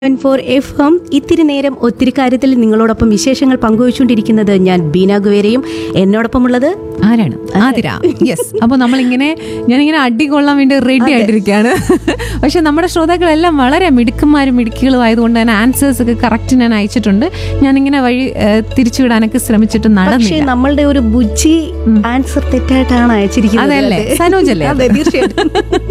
Four F M ഇത്തിരി നേരം ഒത്തിരി കാര്യത്തിൽ നിങ്ങളോടൊപ്പം വിശേഷങ്ങൾ പങ്കുവച്ചുകൊണ്ടിരിക്കുന്നത് ഞാൻ ബീന ഗുവേരയും എന്നോടൊപ്പമുള്ളത് ആരാണ് ആതിര യെസ് അപ്പോൾ നമ്മളിങ്ങനെ ഞാനിങ്ങനെ അടി കൊള്ളാൻ വേണ്ടി റെഡി ആയിട്ടിരിക്കുകയാണ് പക്ഷെ നമ്മുടെ ശ്രോതാക്കളെല്ലാം വളരെ മിടുക്കന്മാരും മിടുക്കികളും ആയതുകൊണ്ട് തന്നെ ആൻസേഴ്സ് ഒക്കെ കറക്റ്റ് ഞാൻ അയച്ചിട്ടുണ്ട് ഞാനിങ്ങനെ വഴി ഏഹ്, തിരിച്ചുവിടാനൊക്കെ ശ്രമിച്ചിട്ട് പക്ഷേ നടന്നില്ല നമ്മളുടെ ഒരു ബുജ്ജി ആൻസർ തെറ്റായിട്ടാണ് അയച്ചിരിക്കുന്നത് അതല്ലേ? അതെ. സനോജ് അല്ലേ? അതെ തീർച്ചയായിട്ടും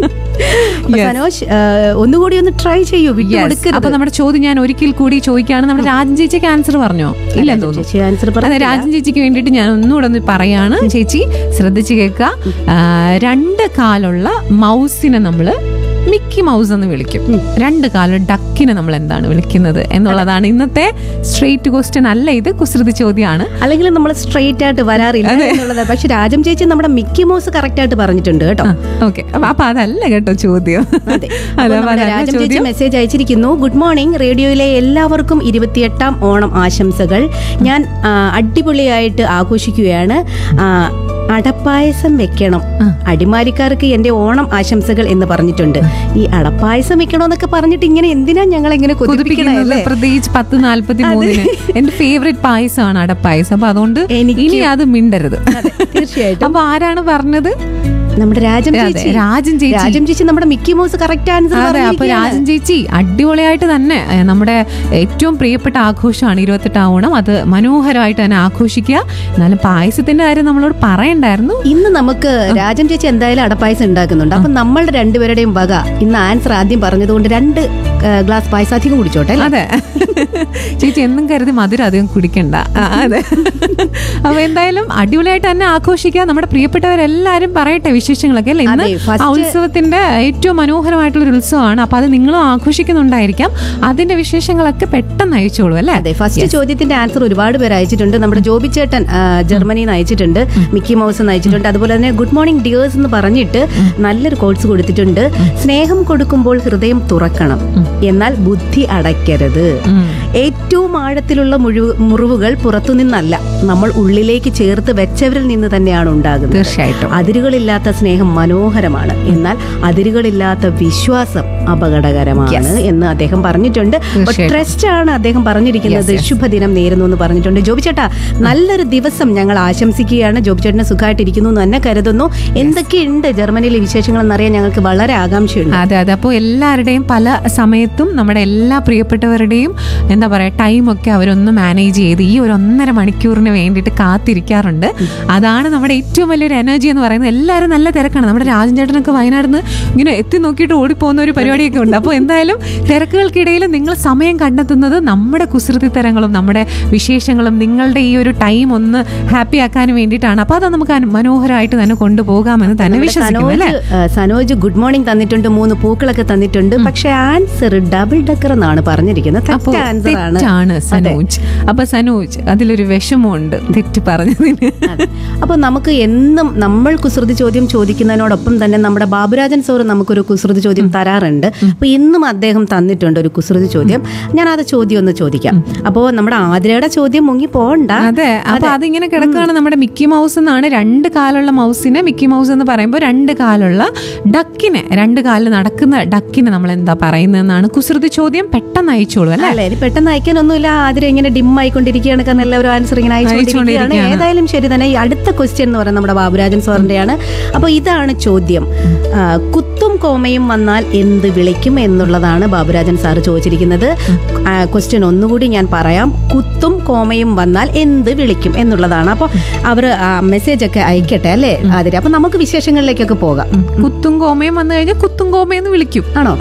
അപ്പൊ Yes. സനോജ് ആ, ഒന്നുകൂടി ഒന്ന് ട്രൈ ചെയ്യൂ Yes. വിട്ടുകൊടുക്കരുത് അപ്പൊ നമ്മുടെ ചോദ്യം ഞാൻ ഒരിക്കൽ കൂടി ചോദിക്കുകയാണ് നമ്മുടെ രാജൻ ചേച്ചിക്ക് ആൻസർ പറഞ്ഞോ ഇല്ലെന്ന് തോന്നുന്നു ചേച്ചി ആൻസർ അതെ പറഞ്ഞു രാജൻ ചേച്ചിക്ക് വേണ്ടിയിട്ട് ഞാൻ ഒന്നുകൂടെ ഒന്ന് പറയാണ് ചേച്ചി ശ്രദ്ധിച്ച് കേൾക്കുക ആ, രണ്ട് കാലുള്ള മൗസിനെ നമ്മള് മിക്കി മൗസ് എന്ന് വിളിക്കും രണ്ട് കാലുള്ള ഡക്കിനെ നമ്മൾ എന്താണ് വിളിക്കുന്നത് എന്നുള്ളതാണ് ഇന്നത്തെ സ്ട്രേറ്റ് ക്വസ്റ്റ്യൻ അല്ല ഇത് കുസൃതി ചോദ്യമാണ് അല്ലെങ്കിൽ നമ്മൾ സ്ട്രെയിറ്റ് ആയിട്ട് വരാറില്ല എന്നുള്ളത് പക്ഷെ രാജം ചേച്ചി നമ്മുടെ മിക്കി മൗസ് കറക്റ്റ് ആയിട്ട് പറഞ്ഞിട്ടുണ്ട് കേട്ടോ ഓക്കെ അപ്പൊ അതല്ല കേട്ടോ ചോദ്യം അതെ. അല്ല, അപ്പോൾ അപ്പൊ നമ്മുടെ അതല്ല രാജം ചേച്ചി ചോദ്യം മെസ്സേജ് അയച്ചിരിക്കുന്നു ഗുഡ് മോർണിംഗ് റേഡിയോയിലെ എല്ലാവർക്കും ഇരുപത്തിയെട്ടാം ഓണം ആശംസകൾ ഞാൻ ആ, അടിപൊളിയായിട്ട് ആഘോഷിക്കുകയാണ് ആ, അടപ്പായസം വെക്കണം അടിമാലിക്കാർക്ക് എന്റെ ഓണം ആശംസകൾ എന്ന് പറഞ്ഞിട്ടുണ്ട് ഈ അടപ്പായസം വെക്കണമെന്നൊക്കെ പറഞ്ഞിട്ട് ഇങ്ങനെ എന്തിനാ ഞങ്ങൾ ഇങ്ങനെ കൊതിപ്പിക്കുന്നത് കൊതിപ്പിക്കണല്ലേ പ്രത്യേകിച്ച് പത്ത് നാല്പത്തി മൂന്നിന് എന്റെ ഫേവറേറ്റ് പായസമാണ് അടപ്പായസം അപ്പൊ അതുകൊണ്ട് എനിക്കും. ഇനി അത് മിണ്ടരുത് തീർച്ചയായിട്ടും അപ്പൊ ആരാണ് പറഞ്ഞത് നമ്മുടെ രാജം അതെ, ചേച്ചി രാജൻ ചേച്ചി. രാജം ചേച്ചി നമ്മുടെ മിക്കി മൗസ് കറക്റ്റ് ആൻസർ അതെ അപ്പൊ രാജൻ ചേച്ചി അടിപൊളിയായിട്ട് തന്നെ ഏ, നമ്മുടെ ഏറ്റവും പ്രിയപ്പെട്ട ആഘോഷമാണ് ഇരുപത്തെട്ടാം ഓണം അത് മനോഹരമായിട്ട് തന്നെ ആഘോഷിക്കുക എന്നാലും പായസത്തിന്റെ കാര്യം നമ്മളോട് പറയണ്ടായിരുന്നു ഇന്ന് നമുക്ക് രാജം ചേച്ചി എന്തായാലും അടപ്പായസം ഉണ്ടാക്കുന്നുണ്ട് അപ്പൊ നമ്മളുടെ രണ്ടുപേരുടെയും വക ഇന്ന് ആൻസർ ആദ്യം പറഞ്ഞതുകൊണ്ട് രണ്ട് ആ, ഗ്ലാസ് പായസം അധികം കുടിച്ചോട്ടെ അല്ലേ? അതെ ചേച്ചി എന്നും കരുതി മധുരം അധികം കുടിക്കണ്ട ആ, അതെ അപ്പൊ എന്തായാലും അടിപൊളിയായിട്ട് തന്നെ ആഘോഷിക്കുക നമ്മുടെ പ്രിയപ്പെട്ടവരെല്ലാരും പറയട്ടെ വിശേഷങ്ങളൊക്കെ അല്ലേ ഇന്ന് അതെ, first- ആ ഉത്സവത്തിന്റെ ഏറ്റവും മനോഹരമായിട്ടുള്ള ഒരു ഉത്സവമാണ് അപ്പൊ അത് നിങ്ങളും ആഘോഷിക്കുന്നുണ്ടായിരിക്കാം അതിന്റെ വിശേഷങ്ങളൊക്കെ പെട്ടെന്ന് അയച്ചോളൂ അല്ലേ അതെ ഫസ്റ്റ് ചോദ്യത്തിന്റെ ആൻസർ ഒരുപാട് പേര് അയച്ചിട്ടുണ്ട് നമ്മുടെ ജോബി ചേട്ടൻ ആ, ജർമ്മനിയിൽ നിന്ന് അയച്ചിട്ടുണ്ട് മിക്കി മൗസ് എന്ന് അയച്ചിട്ടുണ്ട് അതുപോലെ തന്നെ ഗുഡ് മോർണിംഗ് ഡിയേഴ്സ് എന്ന് പറഞ്ഞിട്ട് നല്ലൊരു കോഴ്സ് കൊടുത്തിട്ടുണ്ട് സ്നേഹം കൊടുക്കുമ്പോൾ ഹൃദയം തുറക്കണം എന്നാൽ ബുദ്ധി അടയ്ക്കരുത് ഉം. ഏറ്റവും ആഴത്തിലുള്ള മുഴു- മുറിവുകൾ പുറത്തുനിന്നല്ല നമ്മൾ ഉള്ളിലേക്ക് ചേർത്ത് വെച്ചവരിൽ നിന്ന് തന്നെയാണ് ഉണ്ടാകുന്നത് തീർച്ചയായിട്ടും അതിരുകളില്ലാത്ത സ്നേഹം മനോഹരമാണ് എന്നാൽ അതിരുകളില്ലാത്ത വിശ്വാസം അപകടകരമാണ് എന്ന് അദ്ദേഹം പറഞ്ഞിട്ടുണ്ട് തീർച്ചയായിട്ടും. ട്രസ്റ്റ് ആണ് അദ്ദേഹം പറഞ്ഞിരിക്കുന്നത് ശുഭദിനം നേരുന്നു എന്ന് പറഞ്ഞിട്ടുണ്ട് ജോബി ചേട്ടാ നല്ലൊരു ദിവസം ഞങ്ങൾ ആശംസിക്കുകയാണ് ജോബി ചേട്ടന് സുഖമായിട്ടിരിക്കുന്നു എന്ന് തന്നെ കരുതുന്നു എന്തൊക്കെയുണ്ട് ജർമ്മനിയിലെ വിശേഷങ്ങൾ എന്നറിയാൻ ഞങ്ങൾക്ക് വളരെ ആകാംക്ഷയുണ്ട് അതെ അതെ അപ്പോൾ എല്ലാവരുടെയും പല സമയത്തും നമ്മുടെ എല്ലാ പ്രിയപ്പെട്ടവരുടെയും എന്താ പറയുക ടൈമൊക്കെ അവരൊന്ന് മാനേജ് ചെയ്ത് ഈ ഒരു ഒന്നര മണിക്കൂറിന് വേണ്ടിയിട്ട് കാത്തിരിക്കാറുണ്ട് അതാണ് നമ്മുടെ ഏറ്റവും വലിയൊരു എനർജി എന്ന് പറയുന്നത് എല്ലാവരും നല്ല തിരക്കാണ് നമ്മുടെ രാജൻ ചേട്ടനൊക്കെ വയനാട് നിന്ന് ഇങ്ങനെ എത്തി നോക്കിയിട്ട് ഓടിപ്പോകുന്ന ഒരു പരിപാടിയൊക്കെ ഉണ്ട് അപ്പോൾ എന്തായാലും തിരക്കുകൾക്കിടയിൽ നിങ്ങൾ സമയം കണ്ടെത്തുന്നത് നമ്മുടെ കുസൃതിത്തരങ്ങളും നമ്മുടെ വിശേഷങ്ങളും നിങ്ങളുടെ ഈ ഒരു ടൈം ഒന്ന് ഹാപ്പി ആക്കാൻ വേണ്ടിയിട്ടാണ് അപ്പോൾ അത് നമുക്ക് അനു- മനോഹരമായിട്ട് തന്നെ കൊണ്ടുപോകാമെന്ന് തന്നെ വിശ്വസിക്കുന്നു അല്ലേ സനോജ് ആ, സനോജ് ഗുഡ് മോർണിംഗ് തന്നിട്ടുണ്ട് മൂന്ന് പൂക്കളൊക്കെ തന്നിട്ടുണ്ട് പക്ഷെ ആൻസർ ഡബിൾ ഡക്കർ എന്നാണ് പറഞ്ഞിരിക്കുന്നത് അപ്പോ തെറ്റ് ആൻസർ ആണ് തെറ്റാണ് സനോജ് അപ്പൊ സനോജ് അതിലൊരു വിഷമമുണ്ട് തെറ്റ് പറഞ്ഞതിന് അതെ. അപ്പൊ നമുക്ക് എന്നും നമ്മൾ കുസൃതി ചോദ്യം ചോദിക്കുന്നതിനോടൊപ്പം തന്നെ നമ്മുടെ ബാബുരാജൻ സോർ നമുക്കൊരു കുസൃതി ചോദ്യം തരാറുണ്ട് അപ്പൊ ഇന്നും അദ്ദേഹം തന്നിട്ടുണ്ട് ഒരു കുസൃതി ചോദ്യം ഞാൻ അത് ചോദ്യം ഒന്ന് ചോദിക്കാം അപ്പോ നമ്മുടെ ആതിരയുടെ ചോദ്യം മുങ്ങി പോകണ്ട അതെ അപ്പൊ അതിങ്ങനെ കിടക്കുകയാണ് നമ്മുടെ മിക്കി മൗസ് എന്നാണ് രണ്ട് കാലുള്ള മൗസിനെ മിക്കി മൗസ് എന്ന് പറയുമ്പോൾ രണ്ട് കാലുള്ള ഡക്കിനെ രണ്ട് കാലിൽ നടക്കുന്ന ഡക്കിനെ നമ്മൾ എന്താ പറയുന്നതെന്നാണ് കുസൃതി ചോദ്യം പെട്ടെന്ന് അയച്ചോളൂ അല്ലെ അല്ലേ ഇനി പെട്ടെന്ന് അയക്കാനൊന്നുമില്ല ആതിര ഇങ്ങനെ ഡിം ആയിക്കൊണ്ടിരിക്കുകയാണ് കാരണം എല്ലാവരും ആൻസർ ഇങ്ങനെ അയച്ചുകൊണ്ടിരിക്കുകയാണ് അയച്ചുകൊണ്ടിരിക്കുകയാണ്. ഏതായാലും ശരി തന്നെ ഈ അടുത്ത ക്വസ്റ്റ്യൻ എന്ന് പറയുന്നത് നമ്മുടെ ബാബുരാജൻ സാറിന്റെയാണ് അപ്പൊ ഇതാണ് ചോദ്യം ആ, കുത്തും കോമയും വന്നാൽ എന്ത് വിളിക്കും എന്നുള്ളതാണ് ബാബുരാജൻ സാർ ചോദിച്ചിരിക്കുന്നത് ക്വസ്റ്റ്യൻ ഒന്നുകൂടി ഞാൻ പറയാം കുത്തും കോമയും വന്നാൽ എന്ത് വിളിക്കും എന്നുള്ളതാണ് അപ്പൊ അവർ മെസ്സേജ് ഒക്കെ അയക്കട്ടെ അല്ലേ ആതിര അപ്പൊ നമുക്ക് വിശേഷങ്ങളിലേക്കൊക്കെ പോകാം കുത്തും കോമയും വന്നു കഴിഞ്ഞാൽ കുത്തും കോമയെന്ന് വിളിക്കും ആണോ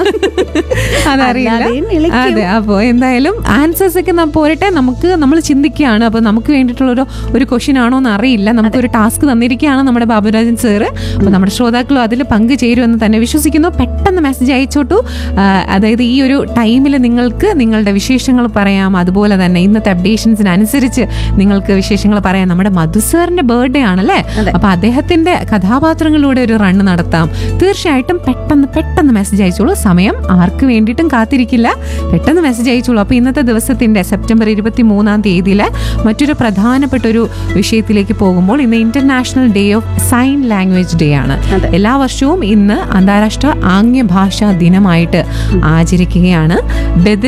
അതറിയില്ല അല്ലാതെയും വിളിക്കും. അതെ അപ്പോൾ എന്തായാലും ആൻസേഴ്സ് ഒക്കെ ന- പോരട്ടെ നമുക്ക് നമ്മൾ ചിന്തിക്കുകയാണ് അപ്പോൾ നമുക്ക് വേണ്ടിയിട്ടുള്ള ഒരു ഒരു ക്വസ്റ്റ്യൻ ആണോ എന്ന് അറിയില്ല നമുക്കൊരു ടാസ്ക് തന്നിരിക്കുകയാണ് നമ്മുടെ ബാബുരാജൻ സാറ് അപ്പോൾ നമ്മുടെ ശ്രോതാക്കളും അതിൽ പങ്കുചേരുമെന്ന് തന്നെ വിശ്വസിക്കുന്നു പെട്ടെന്ന് മെസ്സേജ് അയച്ചോട്ടു ആ, അതായത് ഈ ഒരു ടൈമിൽ നിങ്ങൾക്ക് നിങ്ങളുടെ വിശേഷങ്ങൾ പറയാം അതുപോലെ തന്നെ ഇന്നത്തെ അപ്ഡേഷൻസിനനുസരിച്ച് നിങ്ങൾക്ക് വിശേഷങ്ങൾ പറയാം നമ്മുടെ മധു സാറിന്റെ ബർത്ത്ഡേ ആണല്ലേ അപ്പൊ അദ്ദേഹത്തിന്റെ കഥാപാത്രങ്ങളിലൂടെ ഒരു റണ്ണ് നടത്താം തീർച്ചയായിട്ടും പെട്ടെന്ന് പെട്ടെന്ന് മെസ്സേജ് അയച്ചോളൂ സമയം ആർക്ക് വേണ്ടിയിട്ടും കാത്തിരിക്കില്ല പെട്ടെന്ന് മെസ്സേജ് അയച്ചോളൂ അപ്പോൾ ഇന്നത്തെ ദിവസത്തിന്റെ സെപ്റ്റംബർ ഇരുപത്തി മൂന്നാം തീയതിയിലെ മറ്റൊരു പ്രധാനപ്പെട്ട ഒരു വിഷയത്തിലേക്ക് പോകുമ്പോൾ ഇന്ന് international day of sign language day ആണ് എല്ലാ വർഷവും ഇന്ന് അന്താരാഷ്ട്ര ആംഗ്യ ഭാഷാ ദിനമായിട്ട് ആചരിക്കുകയാണ് ബദൽ